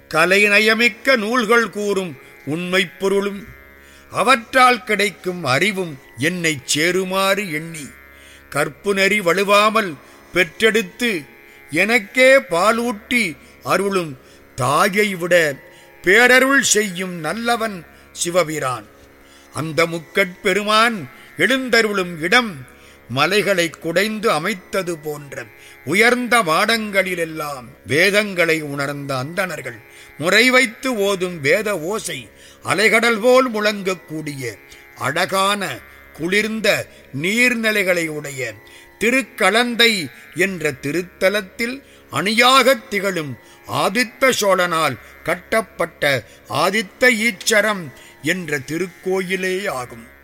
கலைநயமிக்க நூல்கள் கூறும் உண்மைப் பொருளும் அவற்றால் கிடைக்கும் அறிவும் என்னைச் சேருமாறு எண்ணி கற்பு நெறி வலுவாமல் பெற்றெடுத்து எனக்கே பாலூட்டி அருளும் தாயை விட பேரருள் செய்யும் நல்லவன் சிவபிரான் அந்த முக்கட்பெருமான் எழுந்தருளும் இடம் மலைகளை குடைந்து அமைத்தது போன்ற உயர்ந்த மாடங்களிலெல்லாம் வேதங்களை உணர்ந்த அந்தணர்கள் முறை வைத்து ஓதும் வேத ஓசை அலைகடல் போல் முழங்கக்கூடிய அழகான குளிர்ந்த நீர்நிலைகளை உடைய திருக்கலந்தை என்ற திருத்தலத்தில் அணியாகத் திகழும் ஆதித்த சோழனால் கட்டப்பட்ட ஆதித்த ஈச்சரம் என்ற திருக்கோயிலே ஆகும்